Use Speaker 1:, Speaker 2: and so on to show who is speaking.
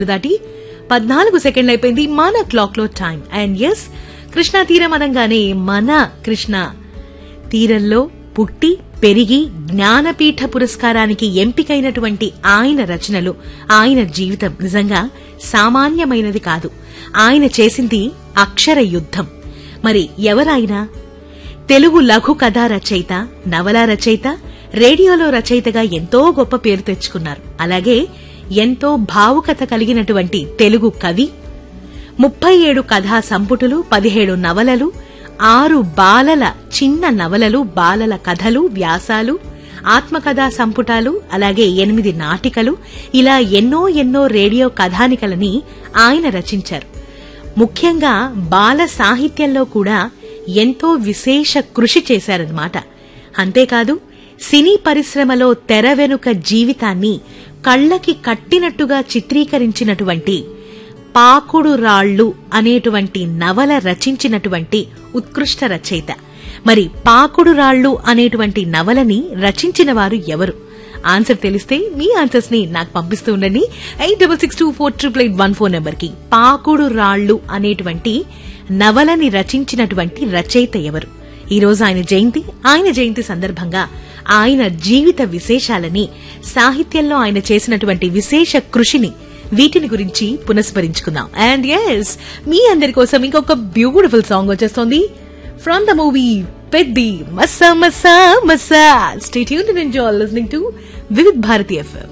Speaker 1: దాటి పద్నాలుగు సెకండ్లు అయిపోయింది మన క్లాక్ లో టైం అండ్ ఎస్ కృష్ణా తీరం అనగానే మన కృష్ణ తీరంలో పుట్టి పెరిగి జ్ఞానపీఠ పురస్కారానికి ఎంపికైనటువంటి ఆయన రచనలు ఆయన జీవితం నిజంగా సామాన్యమైనది కాదు ఆయన చేసింది అక్షర యుద్ధం మరి ఎవరాయన తెలుగు లఘు కథా రచయిత నవల రచయిత రేడియోలో రచయితగా ఎంతో గొప్ప పేరు తెచ్చుకున్నారు అలాగే ఎంతో భావుకత కలిగినటువంటి తెలుగు కవి ముప్పై ఏడు కథా సంపుటులు పదిహేడు నవలలు ఆరు బాలల చిన్న నవలలు బాలల కథలు వ్యాసాలు ఆత్మకథా సంపుటాలు అలాగే ఎనిమిది నాటికలు ఇలా ఎన్నో ఎన్నో రేడియో కథానికలని ఆయన రచించారు ముఖ్యంగా బాల సాహిత్యంలో కూడా ఎంతో విశేష కృషి చేశారన్నమాట అంతేకాదు సినీ పరిశ్రమలో తెర వెనుక జీవితాన్ని కళ్ళకి కట్టినట్టుగా చిత్రీకరించినటువంటి పాకుడు రాళ్ళు అనేటువంటి నవల రచించినటువంటి ఉత్కృష్ట రచయిత మరి పాకుడు రాళ్ళు అనేటువంటి నవలని రచించిన వారు ఎవరు ఆన్సర్ తెలిస్తే మీ ఆన్సర్స్ ని నాకు పంపిస్తూ ఉండండి eight double six two four triple eight one four number కి పాకుడు రాళ్ళు అనేటువంటి నవలని రచించినటువంటి రచయిత ఎవరు ఈ రోజు ఆయన జయంతి ఆయన జయంతి సందర్భంగా ఆయన జీవిత విశేషాలని సాహిత్యంలో ఆయన చేసినటువంటి విశేష కృషిని వీటిని గురించి పునస్మరించుకుందాం అండ్ ఎస్ మీ అందరి కోసం ఇంకొక బ్యూటిఫుల్ సాంగ్ వచ్చేస్తోంది ఫ్రమ్ ద మూవీ పెద్ది మసా మసా మసా స్టేట్ యూన్ enjoy listening to Vividh Bharati FM